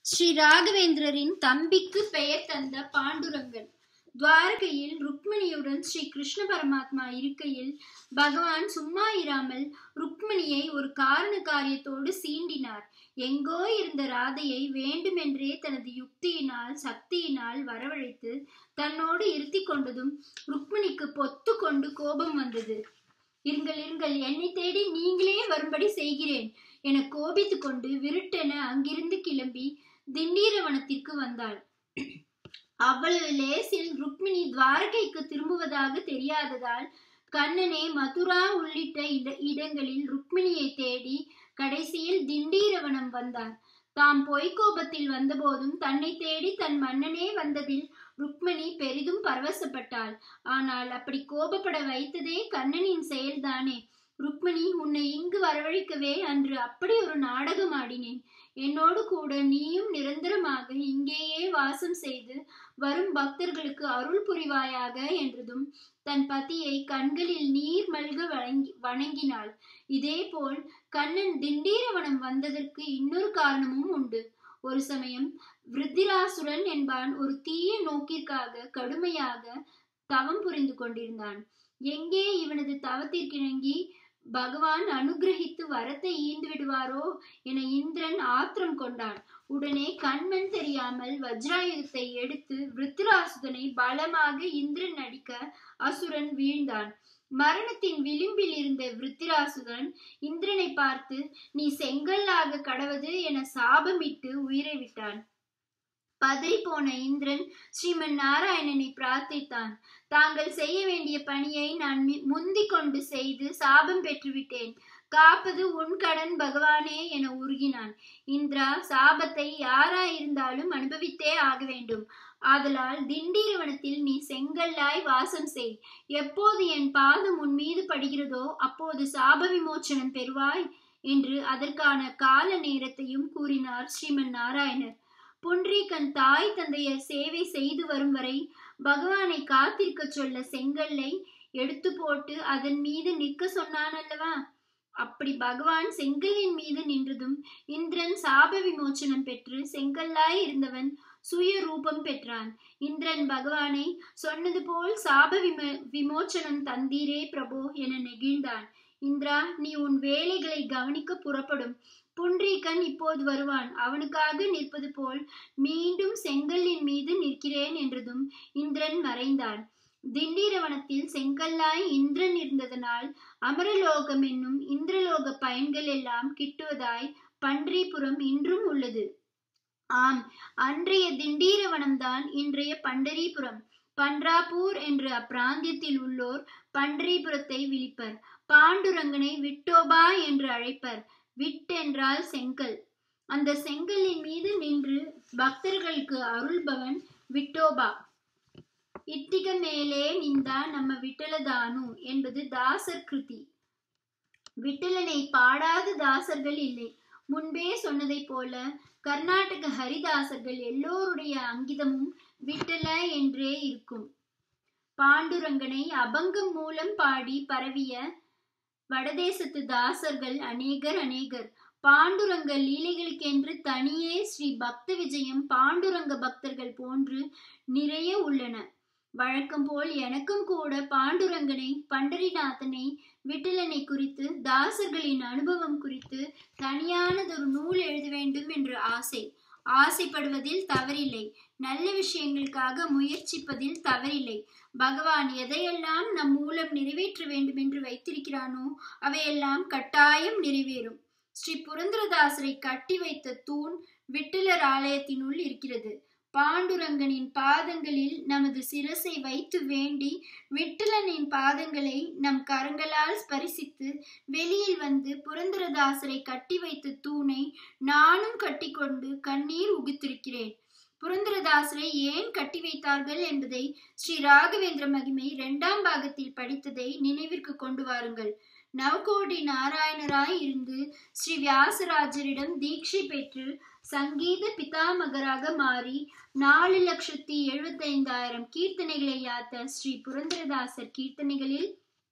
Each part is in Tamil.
ஸ்ரீ ராகவேந்திரரின் தம்பிக்கு பெயர் தந்த பாண்டுரங்கன் துவாரகையில் ருக்மிணியுடன் ஸ்ரீ கிருஷ்ண பரமாத்மா இருக்கையில் பகவான் சும்மா இராமல் ருக்மிணியை ஒரு காரண காரியத்தோடு சீண்டினார் எங்கோ இருந்த ராதையை வேண்டுமென்றே தனது யுக்தியினால் சக்தியினால் வரவழைத்து தன்னோடு இருத்தி கொண்டதும் ருக்மிணிக்கு பொத்து கொண்டு கோபம் வந்தது இருங்கள் இருங்கள் என்னை தேடி நீங்களே வரும்படி செய்கிறேன் என கோபித்து கொண்டு விருட்டென அங்கிருந்து கிளம்பி திண்டீரவனத்திற்கு வந்தாள் அவ்வளவு லேசில் ருக்மிணி துவாரகைக்கு திரும்புவதாக தெரியாததால் கண்ணனே மதுரா உள்ளிட்ட இட இடங்களில் ருக்மிணியை தேடி கடைசியில் திண்டீரவனம் வந்தார் தாம் பொய்க்கோபத்தில் வந்தபோதும் தன்னை தேடி தன் மன்னனே வந்ததில் ருக்மிணி பெரிதும் பரவசப்பட்டாள் ஆனால் அப்படி கோபப்பட வைத்ததே கண்ணனின் செயல்தானே ருக்மிணி உன்னை இங்கு வரவழைக்கவே அன்று அப்படி ஒரு நாடகம் ஆடினேன் என்னோடு கூட நீயும் நிரந்தரமாக இங்கேயே வாசம் செய்து வரும் பக்தர்களுக்கு அருள் புரிவாயாக என்றதும் தன் பதியை கண்களில் நீர் மல்க வணங்கி வணங்கினாள் இதேபோல் கண்ணன் திண்டீரவனம் வந்ததற்கு இன்னொரு காரணமும் உண்டு ஒரு சமயம் விருத்திராசுரன் என்பான் ஒரு தீய நோக்கிற்காக கடுமையாக தவம் புரிந்து கொண்டிருந்தான் எங்கே இவனது தவத்திற்கிணங்கி பகவான் அனுகிரகித்து வரத்தை ஈந்து விடுவாரோ என இந்திரன் ஆத்திரம் கொண்டான் உடனே கண்மண் தெரியாமல் வஜ்ராயுதத்தை எடுத்து விருத்திராசுதனை பலமாக இந்திரன் அடிக்க அசுரன் வீழ்ந்தான் மரணத்தின் விளிம்பில் இருந்த விருத்திராசுதன் இந்திரனை பார்த்து நீ செங்கல்லாக கடவது என சாபமிட்டு உயிரை விட்டான் பதறி போன இந்திரன் ஸ்ரீமன் நாராயணனை பிரார்த்தித்தான் தாங்கள் செய்ய வேண்டிய பணியை நான் முந்திக் கொண்டு செய்து சாபம் பெற்றுவிட்டேன் காப்பது உன் கடன் பகவானே என உருகினான் இந்திரா சாபத்தை யாராயிருந்தாலும் அனுபவித்தே ஆக வேண்டும் ஆதலால் திண்டீரவனத்தில் நீ செங்கல்லாய் வாசம் செய் எப்போது என் பாதம் உன் மீது படுகிறதோ அப்போது சாப விமோச்சனம் பெறுவாய் என்று அதற்கான கால நேரத்தையும் கூறினார் ஸ்ரீமன் நாராயணர் புன்றீகன் தாய் தந்தையர் சேவை செய்து வரும் வரை பகவானை காத்திருக்க சொல்ல செங்கல்லை எடுத்து போட்டு அதன் மீது நிற்க சொன்னான் அல்லவா அப்படி பகவான் செங்கலின் மீது நின்றதும் இந்திரன் சாப விமோச்சனம் பெற்று செங்கல்லாய் இருந்தவன் சுய ரூபம் பெற்றான் இந்திரன் பகவானை சொன்னது போல் சாப விம விமோச்சனம் தந்தீரே பிரபோ என நெகிழ்ந்தான் இந்திரா நீ உன் வேலைகளை கவனிக்க புறப்படும் புன்றீகன் இப்போது வருவான் அவனுக்காக நிற்பது போல் மீண்டும் செங்கல்லின் மீது நிற்கிறேன் என்றதும் இந்திரன் மறைந்தான் திண்டீரவனத்தில் செங்கல்லாய் இந்திரன் இருந்ததனால் அமரலோகம் என்னும் இந்திரலோக பயன்கள் எல்லாம் கிட்டுவதாய் பன்றிபுரம் இன்றும் உள்ளது ஆம் அன்றைய திண்டீரவனம்தான் இன்றைய பண்டரிபுரம் பன்றாப்பூர் என்று அப்பிராந்தியத்தில் உள்ளோர் பண்டரிபுரத்தை விழிப்பர் பாண்டுரங்கனை விட்டோபா என்று அழைப்பர் விட் என்றால் செங்கல் அந்த செங்கலின் மீது நின்று பக்தர்களுக்கு அருள்பவன் விட்டோபா இட்டிக மேலே நிந்தா நம்ம விட்டலதானு என்பது தாசர் கிருதி விட்டலனை பாடாத தாசர்கள் இல்லை முன்பே சொன்னதை போல கர்நாடக ஹரிதாசர்கள் எல்லோருடைய அங்கிதமும் விட்டல என்றே இருக்கும் பாண்டுரங்கனை அபங்கம் மூலம் பாடி பரவிய வடதேசத்து தாசர்கள் அநேகர் அநேகர் பாண்டுரங்க லீலைகளுக்கென்று தனியே ஸ்ரீ பக்த விஜயம் பாண்டுரங்க பக்தர்கள் போன்று நிறைய உள்ளன வழக்கம் போல் எனக்கும் கூட பாண்டுரங்கனை பண்டரிநாதனை விட்டலனை குறித்து தாசர்களின் அனுபவம் குறித்து தனியானதொரு நூல் எழுத வேண்டும் என்று ஆசை ஆசைப்படுவதில் தவறில்லை நல்ல விஷயங்களுக்காக முயற்சிப்பதில் தவறில்லை பகவான் எதையெல்லாம் நம் மூலம் நிறைவேற்ற வேண்டும் என்று வைத்திருக்கிறானோ அவையெல்லாம் கட்டாயம் நிறைவேறும் ஸ்ரீ புரந்தரதாசரை கட்டி வைத்த தூண் விட்டலர் ஆலயத்தினுள் இருக்கிறது பாண்டுரங்கனின் பாதங்களில் நமது சிரசை வைத்து வேண்டி விட்டலனின் பாதங்களை நம் கரங்களால் ஸ்பரிசித்து வெளியில் வந்து புரந்தரதாசரை கட்டி வைத்த தூணை நானும் கட்டிக்கொண்டு கண்ணீர் உகுத்திருக்கிறேன் புரந்தரதாசரை ஏன் கட்டி வைத்தார்கள் என்பதை ஸ்ரீ ராகவேந்திர மகிமை இரண்டாம் பாகத்தில் படித்ததை நினைவிற்கு கொண்டு வாருங்கள் நவகோடி நாராயணராய் இருந்து ஸ்ரீ வியாசராஜரிடம் தீட்சை பெற்று சங்கீத பிதாமகராக மாறி நாலு லட்சத்தி எழுபத்தைந்தாயிரம் கீர்த்தனைகளை யாத்த ஸ்ரீ புரந்தரதாசர் கீர்த்தனைகளில்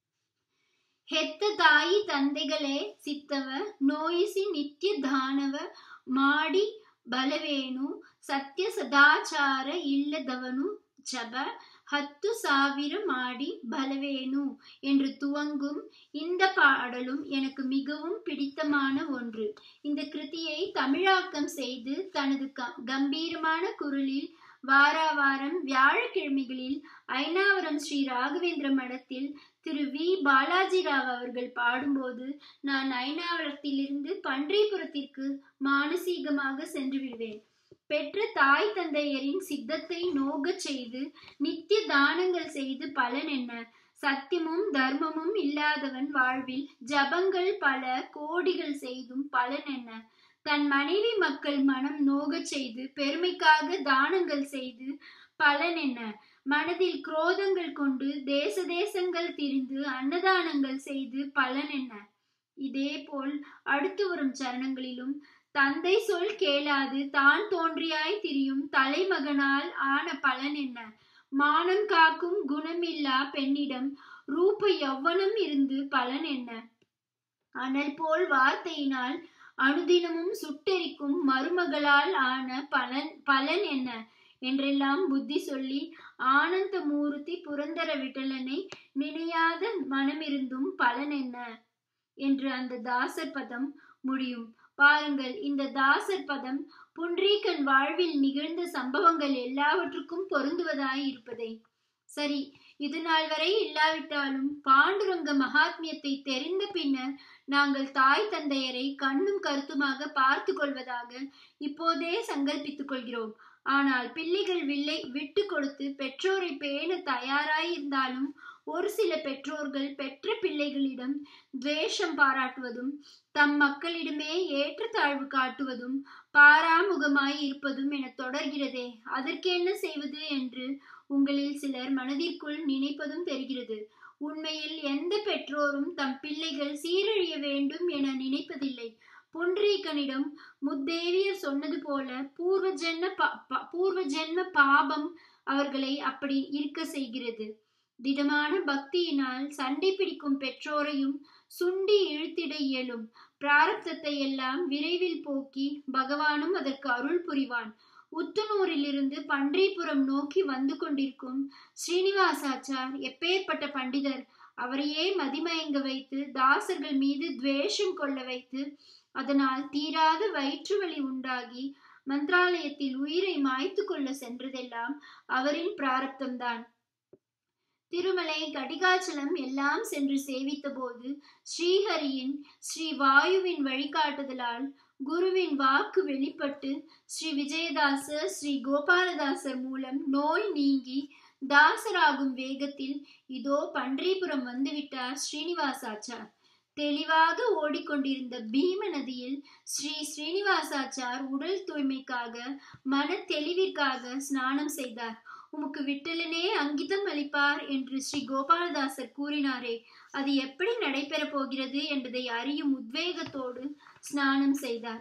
ಹೆತ್ತ ತಾಯಿ ತಂದೆಗಳೇ ಸಿತ್ತವ ನೋಯಿಸಿ ನಿತ್ಯ ದಾನವ ಮಾಡಿ ಬಲವೇನು ಸತ್ಯ ಸದಾಚಾರ ಇಲ್ಲದವನು ஜப ஹத்து சாவிரம் ஆடி பலவேனு என்று துவங்கும் இந்த பாடலும் எனக்கு மிகவும் பிடித்தமான ஒன்று இந்த கிருதியை தமிழாக்கம் செய்து தனது கம்பீரமான குரலில் வாரா வாரம் வியாழக்கிழமைகளில் ஐநாவரம் ஸ்ரீ ராகவேந்திர மடத்தில் திரு வி பாலாஜி ராவ் அவர்கள் பாடும்போது நான் ஐநாவரத்திலிருந்து பன்றிபுரத்திற்கு மானசீகமாக சென்று விடுவேன் பெற்ற தாய் தந்தையரின் சித்தத்தை நோகச் செய்து நித்திய தானங்கள் செய்து பலன் என்ன சத்தியமும் தர்மமும் இல்லாதவன் வாழ்வில் ஜபங்கள் பல கோடிகள் செய்தும் பலன் என்ன தன் மனைவி மக்கள் மனம் நோகச் செய்து பெருமைக்காக தானங்கள் செய்து பலன் என்ன மனதில் குரோதங்கள் கொண்டு தேச தேசங்கள் திரிந்து அன்னதானங்கள் செய்து பலன் என்ன இதே போல் அடுத்து வரும் சரணங்களிலும் தந்தை சொல் கேளாது தான் தோன்றியாய் திரியும் தலைமகனால் ஆன பலன் என்ன மானம் காக்கும் குணமில்லா பெண்ணிடம் ரூப யௌவனம் இருந்து பலன் என்ன அனல் போல் வார்த்தையினால் அனுதினமும் சுட்டெரிக்கும் மருமகளால் ஆன பலன் பலன் என்ன என்றெல்லாம் புத்தி சொல்லி ஆனந்த மூர்த்தி புரந்தர விட்டலனை நினையாத மனமிருந்தும் பலன் என்ன என்று அந்த தாசர் பதம் முடியும் பாருங்கள் இந்த தாசர் பதம் புன்றீக்கன் வாழ்வில் நிகழ்ந்த சம்பவங்கள் எல்லாவற்றுக்கும் பொருந்துவதாய் இருப்பதை சரி இது நாள் வரை இல்லாவிட்டாலும் பாண்டுரங்க மகாத்மியத்தை தெரிந்த பின்னர் நாங்கள் தாய் தந்தையரை கண்ணும் கருத்துமாக பார்த்து கொள்வதாக இப்போதே சங்கல்பித்துக் கொள்கிறோம் ஆனால் பிள்ளைகள் வில்லை விட்டு கொடுத்து பெற்றோரை பேண தயாராயிருந்தாலும் ஒரு சில பெற்றோர்கள் பெற்ற பிள்ளைகளிடம் துவேஷம் பாராட்டுவதும் தம் மக்களிடமே ஏற்றத்தாழ்வு காட்டுவதும் பாராமுகமாய் இருப்பதும் என தொடர்கிறதே அதற்கு என்ன செய்வது என்று உங்களில் சிலர் மனதிற்குள் நினைப்பதும் தெரிகிறது உண்மையில் எந்த பெற்றோரும் தம் பிள்ளைகள் சீரழிய வேண்டும் என நினைப்பதில்லை புன்றீகனிடம் முத்தேவியர் சொன்னது போல பூர்வ ஜென்ம பூர்வ ஜென்ம பாபம் அவர்களை அப்படி இருக்க செய்கிறது திடமான பக்தியினால் சண்டை பிடிக்கும் பெற்றோரையும் சுண்டி இழுத்திட இயலும் பிராரப்தத்தை எல்லாம் விரைவில் போக்கி பகவானும் அதற்கு அருள் புரிவான் உத்துனூரிலிருந்து பன்றிபுரம் நோக்கி வந்து கொண்டிருக்கும் ஸ்ரீனிவாசாச்சார் எப்பேற்பட்ட பண்டிதர் அவரையே மதிமயங்க வைத்து தாசர்கள் மீது துவேஷம் கொள்ள வைத்து அதனால் தீராத வயிற்று வலி உண்டாகி மந்திராலயத்தில் உயிரை மாய்த்து கொள்ள சென்றதெல்லாம் அவரின் பிராரப்தம்தான் திருமலை கடிகாச்சலம் எல்லாம் சென்று சேவித்த போது ஸ்ரீஹரியின் ஸ்ரீ வாயுவின் வழிகாட்டுதலால் குருவின் வாக்கு வெளிப்பட்டு ஸ்ரீ விஜயதாசர் ஸ்ரீ கோபாலதாசர் மூலம் நோய் நீங்கி தாசராகும் வேகத்தில் இதோ பன்றிபுரம் வந்துவிட்டார் ஸ்ரீனிவாசாச்சார் தெளிவாக ஓடிக்கொண்டிருந்த பீம நதியில் ஸ்ரீ ஸ்ரீனிவாசாச்சார் உடல் தூய்மைக்காக மன தெளிவிற்காக ஸ்நானம் செய்தார் உமக்கு விட்டலனே அங்கிதம் அளிப்பார் என்று ஸ்ரீ கோபாலதாசர் கூறினாரே அது எப்படி நடைபெறப் போகிறது என்பதை அறியும் உத்வேகத்தோடு ஸ்நானம் செய்தார்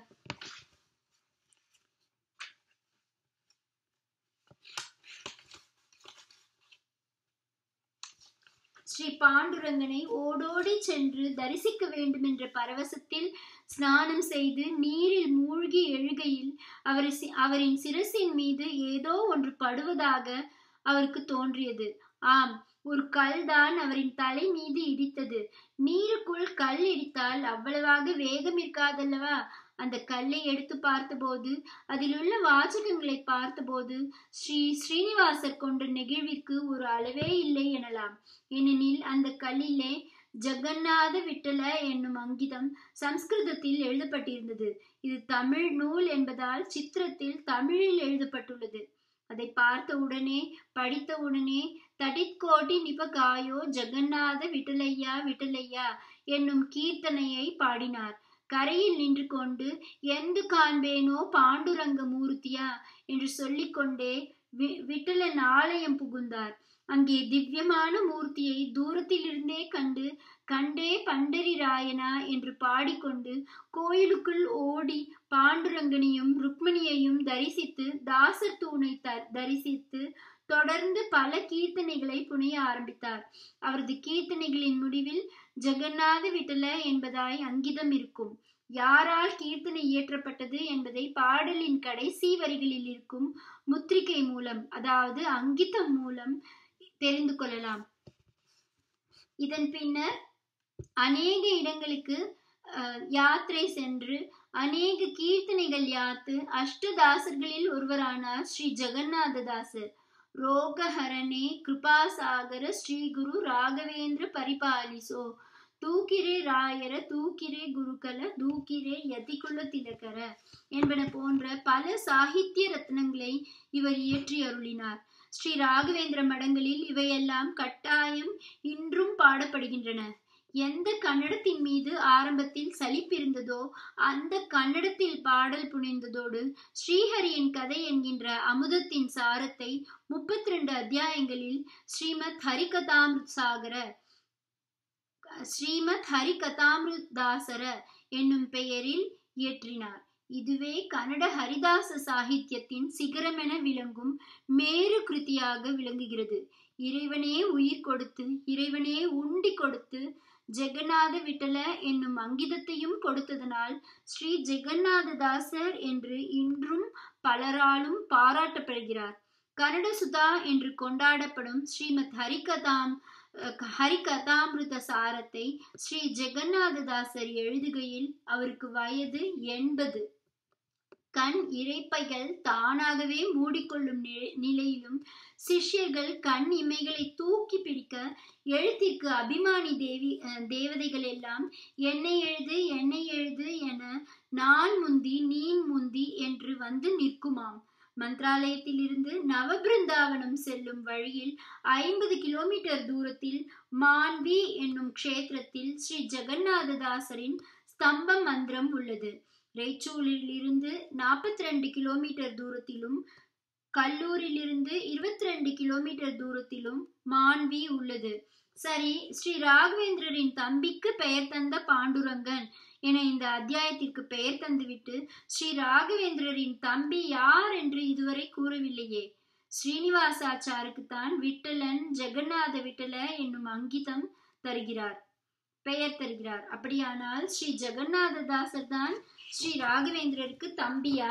ஸ்ரீ பாண்டுரங்கனை ஓடோடி சென்று தரிசிக்க வேண்டும் என்ற பரவசத்தில் ஸ்நானம் செய்து நீரில் மூழ்கி எழுகையில் அவர் அவரின் சிரசின் மீது ஏதோ ஒன்று படுவதாக அவருக்கு தோன்றியது ஆம் ஒரு கல் தான் அவரின் தலை மீது இடித்தது நீருக்குள் கல் இடித்தால் அவ்வளவாக வேகம் இருக்காதல்லவா அந்த கல்லை எடுத்து பார்த்தபோது அதில் உள்ள வாசகங்களை பார்த்தபோது ஸ்ரீ ஸ்ரீனிவாசர் கொண்ட நெகிழ்விற்கு ஒரு அளவே இல்லை எனலாம் ஏனெனில் அந்த கல்லிலே ஜெகநாத விட்டல என்னும் அங்கிதம் சம்ஸ்கிருதத்தில் எழுதப்பட்டிருந்தது இது தமிழ் நூல் என்பதால் சித்திரத்தில் தமிழில் எழுதப்பட்டுள்ளது அதை பார்த்த உடனே படித்த உடனே தடித்கோட்டி நிபகாயோ ஜெகநாத விட்டலையா விட்டலையா என்னும் கீர்த்தனையை பாடினார் கரையில் நின்று கொண்டு எந்து காண்பேனோ பாண்டுரங்க மூர்த்தியா என்று சொல்லிக்கொண்டே வி விட்டலன் ஆலயம் புகுந்தார் அங்கே திவ்யமான மூர்த்தியை தூரத்திலிருந்தே கண்டு கண்டே பண்டரி ராயனா என்று பாடிக்கொண்டு கோயிலுக்குள் ஓடி பாண்டுரங்கனையும் ருக்மணியையும் தரிசித்து தாசர் தூணை த தரிசித்து தொடர்ந்து பல கீர்த்தனைகளை புனைய ஆரம்பித்தார் அவரது கீர்த்தனைகளின் முடிவில் ஜெகநாத விட்டல என்பதாய் அங்கிதம் இருக்கும் யாரால் கீர்த்தனை இயற்றப்பட்டது என்பதை பாடலின் கடைசி வரிகளில் இருக்கும் முத்திரிகை மூலம் அதாவது அங்கிதம் மூலம் தெரிந்து கொள்ளலாம் இதன் பின்னர் அநேக இடங்களுக்கு யாத்திரை சென்று அநேக கீர்த்தனைகள் யாத்து அஷ்டதாசர்களில் ஒருவரானார் ஸ்ரீ ஜெகநாததாசர் ரோகஹரணே கிருபாசாகர ஸ்ரீ குரு ராகவேந்திர பரிபாலிசோ தூக்கிரே ராயர தூக்கிரே குருகல தூக்கிரே யதிகுல திலகர என்பன போன்ற பல சாகித்ய ரத்னங்களை இவர் இயற்றி அருளினார் ஸ்ரீ ராகவேந்திர மடங்களில் இவையெல்லாம் கட்டாயம் இன்றும் பாடப்படுகின்றன எந்த கன்னடத்தின் மீது ஆரம்பத்தில் சலிப்பிருந்ததோ அந்த கன்னடத்தில் பாடல் புனிந்ததோடு ஸ்ரீஹரியின் கதை என்கின்ற அமுதத்தின் சாரத்தை முப்பத்தி ரெண்டு அத்தியாயங்களில் ஸ்ரீமத் ஹரிகதாமிருத் சாகர ஸ்ரீமத் ஹரிகதாமிருதாசர என்னும் பெயரில் இயற்றினார் இதுவே கன்னட ஹரிதாச சாகித்யத்தின் சிகரமென விளங்கும் மேரு கிருதியாக விளங்குகிறது இறைவனே உயிர் கொடுத்து இறைவனே உண்டி கொடுத்து ஜெகநாத விட்டல என்னும் அங்கிதத்தையும் கொடுத்ததனால் ஸ்ரீ ஜெகநாததாசர் என்று இன்றும் பலராலும் பாராட்டப்படுகிறார் கன்னட சுதா என்று கொண்டாடப்படும் ஸ்ரீமத் ஹரிகதாம் ஹரிகதாமிருத சாரத்தை ஸ்ரீ ஜெகநாததாசர் எழுதுகையில் அவருக்கு வயது எண்பது கண் இறைப்பைகள் தானாகவே மூடிக்கொள்ளும் நிலையிலும் சிஷ்யர்கள் கண் இமைகளை தூக்கி பிடிக்க எழுத்திற்கு அபிமானி தேவி தேவதைகள் எல்லாம் என்னை எழுது என்னை எழுது என நான் முந்தி நீன் முந்தி என்று வந்து நிற்குமாம் மந்திராலயத்திலிருந்து நவபிருந்தாவனம் செல்லும் வழியில் ஐம்பது கிலோமீட்டர் தூரத்தில் மான்வி என்னும் க்ஷேத்திரத்தில் ஸ்ரீ ஜெகநாததாசரின் ஸ்தம்ப மந்திரம் உள்ளது ரேச்சூரில் இருந்து நாற்பத்தி ரெண்டு கிலோமீட்டர் தூரத்திலும் கல்லூரிலிருந்து இருபத்தி ரெண்டு கிலோமீட்டர் தூரத்திலும் மான்வி உள்ளது சரி ஸ்ரீ ராகவேந்திரரின் தம்பிக்கு பெயர் தந்த பாண்டுரங்கன் என இந்த அத்தியாயத்திற்கு பெயர் தந்துவிட்டு ஸ்ரீ ராகவேந்திரரின் தம்பி யார் என்று இதுவரை கூறவில்லையே ஸ்ரீனிவாசாச்சாருக்கு தான் விட்டலன் ஜெகநாத விட்டல என்னும் அங்கிதம் தருகிறார் பெயர் தருகிறார் அப்படியானால் ஸ்ரீ ஜெகநாததாசர் தான் ஸ்ரீ ராகவேந்திரருக்கு தம்பியா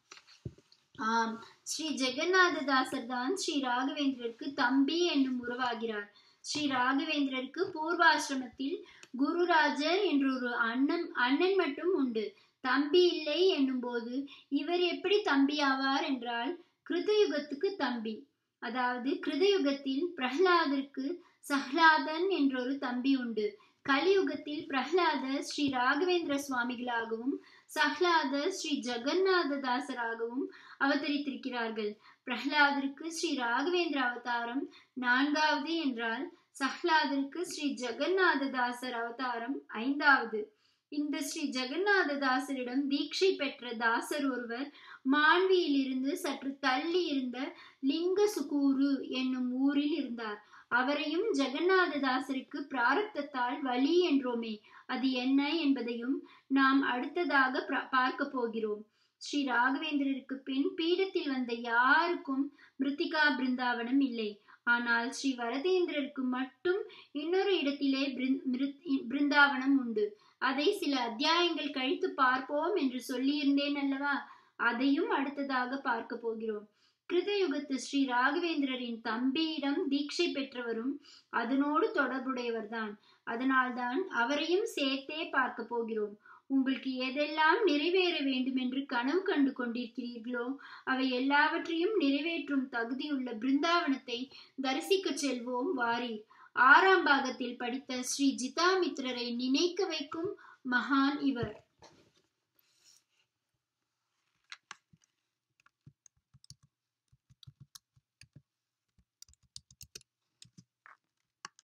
ஆம் ஸ்ரீ ஜெகநாததாசர் தான் ஸ்ரீ ராகவேந்திரருக்கு தம்பி என்னும் உறவாகிறார் ஸ்ரீ ராகவேந்திரருக்கு பூர்வாசிரமத்தில் குருராஜர் என்ற ஒரு அண்ணன் அண்ணன் மட்டும் உண்டு தம்பி இல்லை என்னும் போது இவர் எப்படி தம்பி ஆவார் என்றால் கிருதயுகத்துக்கு தம்பி அதாவது கிருதயுகத்தில் பிரஹ்லாதருக்கு சஹ்லாதன் என்றொரு தம்பி உண்டு கலியுகத்தில் பிரஹ்லாதர் ஸ்ரீ ராகவேந்திர சுவாமிகளாகவும் சஹ்லாதர் ஸ்ரீ ஜெகநாததாசராகவும் அவதரித்திருக்கிறார்கள் பிரஹ்லாதருக்கு ஸ்ரீ ராகவேந்திர அவதாரம் நான்காவது என்றால் சஹ்லாதருக்கு ஸ்ரீ ஜெகநாததாசர் அவதாரம் ஐந்தாவது இந்த ஸ்ரீ ஜெகநாததாசரிடம் தீட்சை பெற்ற தாசர் ஒருவர் மாண்வியிலிருந்து சற்று தள்ளி இருந்த லிங்க சுகூரு என்னும் ஊரில் இருந்தார் அவரையும் ஜெகநாததாசருக்கு பிராரப்தத்தால் வழி என்றோமே அது என்ன என்பதையும் நாம் அடுத்ததாக பார்க்க போகிறோம் ஸ்ரீ ராகவேந்திரருக்கு பின் பீடத்தில் வந்த யாருக்கும் மிருத்திகா பிருந்தாவனம் இல்லை ஆனால் ஸ்ரீ வரதேந்திரருக்கு மட்டும் இன்னொரு இடத்திலே பிருந்தாவனம் உண்டு அதை சில அத்தியாயங்கள் கழித்து பார்ப்போம் என்று சொல்லியிருந்தேன் அல்லவா அதையும் அடுத்ததாக பார்க்க போகிறோம் கிருதயுகத்து ஸ்ரீ ராகவேந்திரரின் தம்பியிடம் தீட்சை பெற்றவரும் அதனோடு தொடர்புடையவர்தான் அதனால்தான் அவரையும் சேர்த்தே பார்க்க போகிறோம் உங்களுக்கு எதெல்லாம் நிறைவேற வேண்டும் என்று கனவு கண்டு கொண்டிருக்கிறீர்களோ அவை எல்லாவற்றையும் நிறைவேற்றும் தகுதியுள்ள பிருந்தாவனத்தை தரிசிக்க செல்வோம் வாரீர் ஆறாம் பாகத்தில் படித்த ஸ்ரீ ஜிதாமித்ரரை நினைக்க வைக்கும் மகான் இவர்